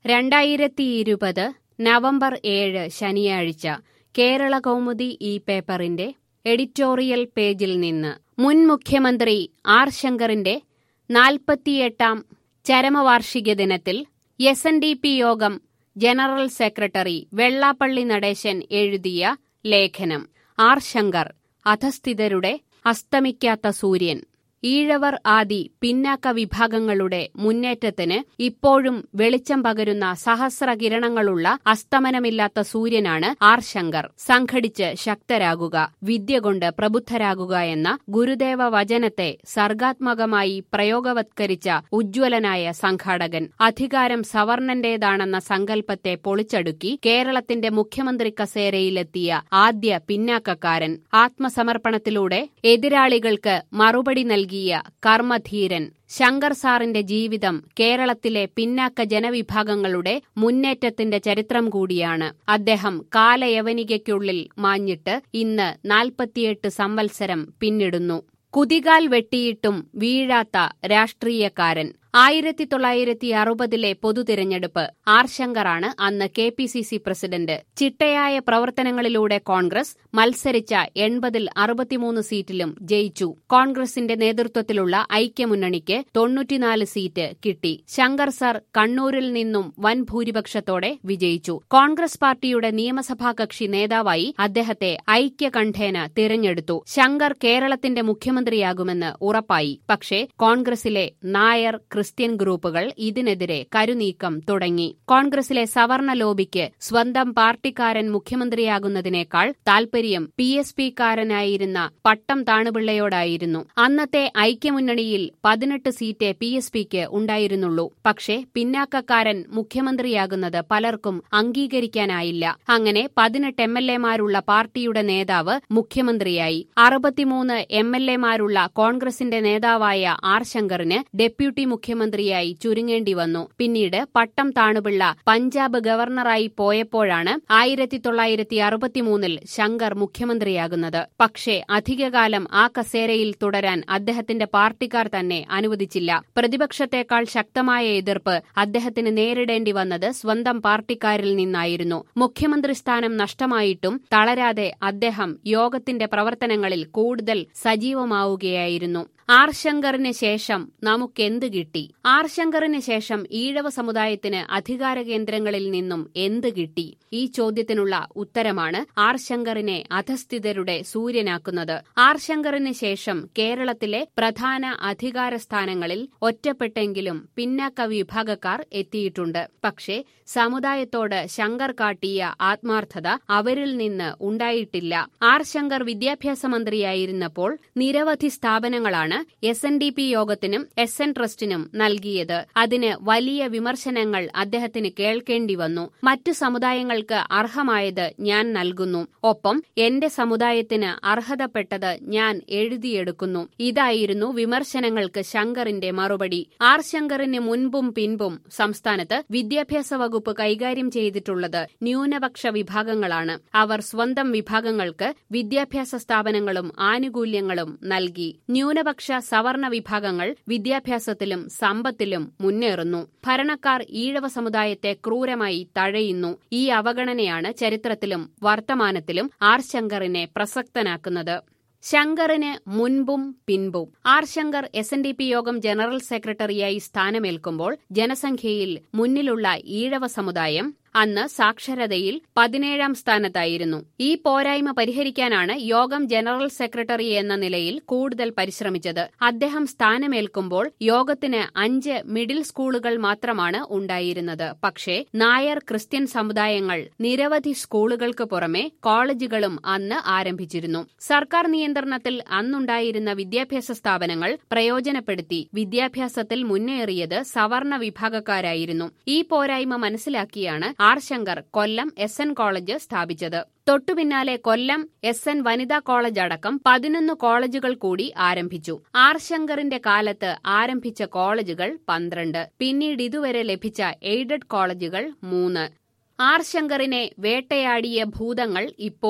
രണ്ടായിരത്തി ഇരുപത് നവംബർ ഏഴ് ശനിയാഴ്ച കേരള കൗമുദി ഈ പേപ്പറിന്റെ എഡിറ്റോറിയൽ പേജിൽ നിന്ന് മുൻ മുഖ്യമന്ത്രി ആർ ശങ്കറിന്റെ നാൽപ്പത്തിയെട്ടാം ചരമവാർഷിക ദിനത്തിൽ S N D P Yogam general secretary Vellappally Natesan എഴുതിയ ലേഖനം ആർ ശങ്കർ അധസ്ഥിതരുടെ അസ്തമിക്കാത്ത സൂര്യൻ ഈഴവർ ആദി പിന്നാക്ക വിഭാഗങ്ങളുടെ മുന്നേറ്റത്തിന് ഇപ്പോഴും വെളിച്ചം പകരുന്ന സഹസ്രകിരണങ്ങളുള്ള അസ്തമനമില്ലാത്ത സൂര്യനാണ് ആർ ശങ്കർ സംഘടിച്ച് ശക്തരാകുക വിദ്യ കൊണ്ട് പ്രബുദ്ധരാകുക എന്ന ഗുരുദേവ വചനത്തെ സർഗാത്മകമായി പ്രയോഗവത്കരിച്ച ഉജ്ജ്വലനായ സംഘാടകൻ അധികാരം സവർണന്റേതാണെന്ന സങ്കല്പത്തെ പൊളിച്ചടുക്കി കേരളത്തിന്റെ മുഖ്യമന്ത്രി കസേരയിലെത്തിയ ആദ്യ പിന്നാക്കക്കാരൻ ആത്മസമർപ്പണത്തിലൂടെ എതിരാളികൾക്ക് മറുപടി നൽകി നൽകിയ കർമ്മധീരൻ ശങ്കർ സാറിന്റെ ജീവിതം കേരളത്തിലെ പിന്നാക്ക ജനവിഭാഗങ്ങളുടെ മുന്നേറ്റത്തിന്റെ ചരിത്രം കൂടിയാണ് അദ്ദേഹം കാലയവനികയ്ക്കുള്ളിൽ മാഞ്ഞിട്ട് ഇന്ന് നാൽപ്പത്തിയെട്ട് സംവത്സരം പിന്നിടുന്നു കുതികാൽ വെട്ടിയിട്ടും വീഴാത്ത രാഷ്ട്രീയക്കാരൻ ആയിരത്തി തൊള്ളായിരത്തി അറുപതിലെ പൊതുതിരഞ്ഞെടുപ്പ് ആർ ശങ്കറാണ് അന്ന് K P C C president ചിട്ടയായ പ്രവർത്തനങ്ങളിലൂടെ കോൺഗ്രസ് മത്സരിച്ച എൺപതിൽ അറുപത്തിമൂന്ന് സീറ്റിലും ജയിച്ചു കോൺഗ്രസിന്റെ നേതൃത്വത്തിലുള്ള ഐക്യമുന്നണിക്ക് തൊണ്ണൂറ്റിനാല് സീറ്റ് കിട്ടി ശങ്കർ സർ കണ്ണൂരിൽ നിന്നും വൻ ഭൂരിപക്ഷത്തോടെ വിജയിച്ചു കോൺഗ്രസ് പാർട്ടിയുടെ നിയമസഭാ കക്ഷി നേതാവായി അദ്ദേഹത്തെ ഐക്യകണ്ഠേന തിരഞ്ഞെടുത്തു ശങ്കർ കേരളത്തിന്റെ മുഖ്യമന്ത്രിയാകുമെന്ന് ഉറപ്പായി പക്ഷേ കോൺഗ്രസിലെ നായർ ക്രിസ്ത്യൻ ഗ്രൂപ്പുകൾ ഇതിനെതിരെ കരുനീക്കം തുടങ്ങി കോൺഗ്രസിലെ സവർണ ലോബിക്ക് സ്വന്തം പാർട്ടിക്കാരൻ മുഖ്യമന്ത്രിയാകുന്നതിനേക്കാൾ താൽപര്യം പി എസ് പിക്കാരനായിരുന്ന പട്ടം താണുപിള്ളയോടായിരുന്നു അന്നത്തെ ഐക്യമുന്നണിയിൽ പതിനെട്ട് സീറ്റ് പി എസ് പിക്ക് ഉണ്ടായിരുന്നുള്ളൂ പക്ഷേ പിന്നാക്കക്കാരൻ മുഖ്യമന്ത്രിയാകുന്നത് പലർക്കും അംഗീകരിക്കാനായില്ല അങ്ങനെ പതിനെട്ട് എം എൽ എമാരുള്ള പാർട്ടിയുടെ നേതാവ് മുഖ്യമന്ത്രിയായി അറുപത്തിമൂന്ന് എം എൽ എമാരുള്ള കോൺഗ്രസിന്റെ നേതാവായ ആർ ശങ്കറിന് ഡെപ്യൂട്ടി മുഖ്യമന്ത്രിയായി ചുരുങ്ങേണ്ടി വന്നു പിന്നീട് പട്ടം താണുപിള്ള പഞ്ചാബ് ഗവർണറായി പോയപ്പോഴാണ് ആയിരത്തി തൊള്ളായിരത്തി അറുപത്തിമൂന്നിൽ ശങ്കർ മുഖ്യമന്ത്രിയാകുന്നത് പക്ഷേ അധികകാലം ആ കസേരയിൽ തുടരാൻ അദ്ദേഹത്തിന്റെ പാർട്ടിക്കാർ തന്നെ അനുവദിച്ചില്ല പ്രതിപക്ഷത്തെക്കാൾ ശക്തമായ എതിർപ്പ് അദ്ദേഹത്തിന് നേരിടേണ്ടി വന്നത് സ്വന്തം പാർട്ടിക്കാരിൽ നിന്നായിരുന്നു മുഖ്യമന്ത്രി സ്ഥാനം നഷ്ടമായിട്ടും തളരാതെ അദ്ദേഹം യോഗത്തിന്റെ പ്രവർത്തനങ്ങളിൽ കൂടുതൽ സജീവമാവുകയായിരുന്നു ആർ ശങ്കറിന് ശേഷം നമുക്കെന്ത് കിട്ടി ആർ ശങ്കറിന് ശേഷം ഈഴവ സമുദായത്തിന് അധികാര കേന്ദ്രങ്ങളിൽ നിന്നും എന്ത് കിട്ടി ഈ ചോദ്യത്തിനുള്ള ഉത്തരമാണ് ആർ ശങ്കറിനെ അധസ്ഥിതരുടെ സൂര്യനാക്കുന്നത് ആർ ശങ്കറിന് ശേഷം കേരളത്തിലെ പ്രധാന അധികാര സ്ഥാനങ്ങളിൽ ഒറ്റപ്പെട്ടെങ്കിലും പിന്നാക്ക വിഭാഗക്കാർ എത്തിയിട്ടുണ്ട് പക്ഷേ സമുദായത്തോട് ശങ്കർ കാട്ടിയ ആത്മാർത്ഥത അവരിൽ നിന്ന് ഉണ്ടായിട്ടില്ല ആർ ശങ്കർ വിദ്യാഭ്യാസ മന്ത്രിയായിരുന്നപ്പോൾ നിരവധി സ്ഥാപനങ്ങളാണ് എസ് എൻ ഡി പി യോഗത്തിനും എസ് എൻ ട്രസ്റ്റിനും നൽകിയത് അതിന് വലിയ വിമർശനങ്ങൾ അദ്ദേഹത്തിന് കേൾക്കേണ്ടി വന്നു മറ്റു സമുദായങ്ങൾക്ക് അർഹമായത് ഞാൻ നൽകുന്നു ഒപ്പം എന്റെ സമുദായത്തിന് അർഹതപ്പെട്ടത് ഞാൻ എഴുതിയെടുക്കുന്നു ഇതായിരുന്നു വിമർശനങ്ങൾക്ക് ശങ്കറിന്റെ മറുപടി ആർ ശങ്കറിന് മുൻപും പിൻപും സംസ്ഥാനത്ത് വിദ്യാഭ്യാസ വകുപ്പ് കൈകാര്യം ചെയ്തിട്ടുള്ളത് ന്യൂനപക്ഷ വിഭാഗങ്ങളാണ് അവർ സ്വന്തം വിഭാഗങ്ങൾക്ക് വിദ്യാഭ്യാസ സ്ഥാപനങ്ങളും ആനുകൂല്യങ്ങളും നൽകി ന്യൂനപക്ഷ സവർണ വിഭാഗങ്ങൾ വിദ്യാഭ്യാസത്തിലും സമ്പത്തിലും മുന്നേറുന്നു ഭരണക്കാർ ഈഴവ സമുദായത്തെ ക്രൂരമായി തഴയുന്നു ഈ അവഗണനയാണ് ചരിത്രത്തിലും വർത്തമാനത്തിലും ആർ ശങ്കറിനെ പ്രസക്തനാക്കുന്നത് ശങ്കറിന് മുൻപും പിൻപും R Shankar S N D P Yogam general സെക്രട്ടറിയായി സ്ഥാനമേൽക്കുമ്പോൾ ജനസംഖ്യയിൽ മുന്നിലുള്ള ഈഴവ സമുദായം അന്ന് സാക്ഷരതയിൽ പതിനേഴാം സ്ഥാനത്തായിരുന്നു ഈ പോരായ്മ പരിഹരിക്കാനാണ് യോഗം ജനറൽ സെക്രട്ടറി എന്ന നിലയിൽ കൂടുതൽ പരിശ്രമിച്ചത് അദ്ദേഹം സ്ഥാനമേൽക്കുമ്പോൾ യോഗത്തിന് അഞ്ച് മിഡിൽ സ്കൂളുകൾ മാത്രമാണ് ഉണ്ടായിരുന്നത് പക്ഷേ നായർ ക്രിസ്ത്യൻ സമുദായങ്ങൾ നിരവധി സ്കൂളുകൾക്ക് പുറമെ കോളേജുകളും അന്ന് ആരംഭിച്ചിരുന്നു സർക്കാർ നിയന്ത്രണത്തിൽ അന്നുണ്ടായിരുന്ന വിദ്യാഭ്യാസ സ്ഥാപനങ്ങൾ പ്രയോജനപ്പെടുത്തി വിദ്യാഭ്യാസത്തിൽ മുന്നേറിയത് സവർണ വിഭാഗക്കാരായിരുന്നു ഈ പോരായ്മ മനസ്സിലാക്കിയാണ് R Shankar Kollam S N college സ്ഥാപിച്ചത് തൊട്ടുപിന്നാലെ കൊല്ലം എസ് എൻ വനിതാ കോളേജ് അടക്കം പതിനൊന്ന് കോളേജുകൾ കൂടി ആരംഭിച്ചു ആർ ശങ്കറിന്റെ കാലത്ത് ആരംഭിച്ച കോളേജുകൾ പന്ത്രണ്ട് പിന്നീട് ഇതുവരെ ലഭിച്ച എയ്ഡഡ് കോളേജുകൾ മൂന്ന് ആർ ശങ്കറിനെ വേട്ടയാടിയ ഭൂതങ്ങൾ ഇപ്പോഴും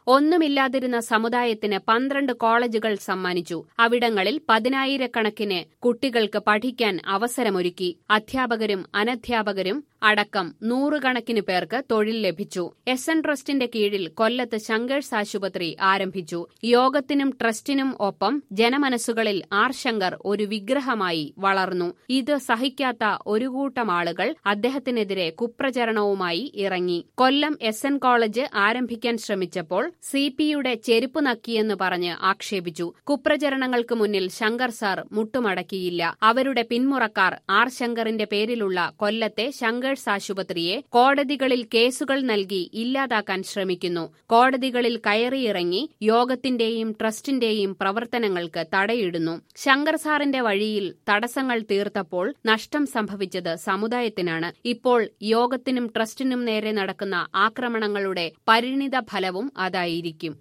ഒന്നുമില്ലാതിരുന്ന സമുദായത്തിന് പന്ത്രണ്ട് കോളേജുകൾ സമ്മാനിച്ചു അവിടങ്ങളിൽ പതിനായിരക്കണക്കിന് കുട്ടികൾക്ക് പഠിക്കാൻ അവസരമൊരുക്കി അധ്യാപകരും അനധ്യാപകരും അടക്കം നൂറുകണക്കിന് പേർക്ക് തൊഴിൽ ലഭിച്ചു എസ് എൻ ട്രസ്റ്റിന്റെ കീഴിൽ കൊല്ലത്ത് ശങ്കേഴ്സ് ആശുപത്രി ആരംഭിച്ചു യോഗത്തിനും ട്രസ്റ്റിനും ഒപ്പം ജനമനസ്സുകളിൽ ആർ ശങ്കർ ഒരു വിഗ്രഹമായി വളർന്നു ഇത് സഹിക്കാത്ത ഒരു കൂട്ടം ആളുകൾ അദ്ദേഹത്തിനെതിരെ കുപ്രചരണവുമായി ഇറങ്ങി കൊല്ലം എസ് എൻ കോളേജ് ആരംഭിക്കാൻ ശ്രമിച്ചപ്പോൾ സി പിയുടെ ചെരുപ്പ് നക്കിയെന്ന് പറഞ്ഞ് ആക്ഷേപിച്ചു കുപ്രചരണങ്ങൾക്ക് മുന്നിൽ ശങ്കർ സാർ മുട്ടുമടക്കിയില്ല അവരുടെ പിന്മുറക്കാർ ആർ ശങ്കറിന്റെ പേരിലുള്ള കൊല്ലത്തെ ശങ്കേഴ്സ് ആശുപത്രിയെ കോടതികളിൽ കേസുകൾ നൽകി ഇല്ലാതാക്കാൻ ശ്രമിക്കുന്നു കോടതികളിൽ കയറിയിറങ്ങി യോഗത്തിന്റെയും ട്രസ്റ്റിന്റെയും പ്രവർത്തനങ്ങൾക്ക് തടയിടുന്നു ശങ്കർ സാറിന്റെ വഴിയിൽ തടസ്സങ്ങൾ തീർത്തപ്പോൾ നഷ്ടം സംഭവിച്ചത് സമുദായത്തിനാണ് ഇപ്പോൾ യോഗത്തിനും ട്രസ്റ്റിനും നേരെ നടക്കുന്ന ആക്രമണങ്ങളുടെ പരിണിത ഫലവും അതായിരിക്കും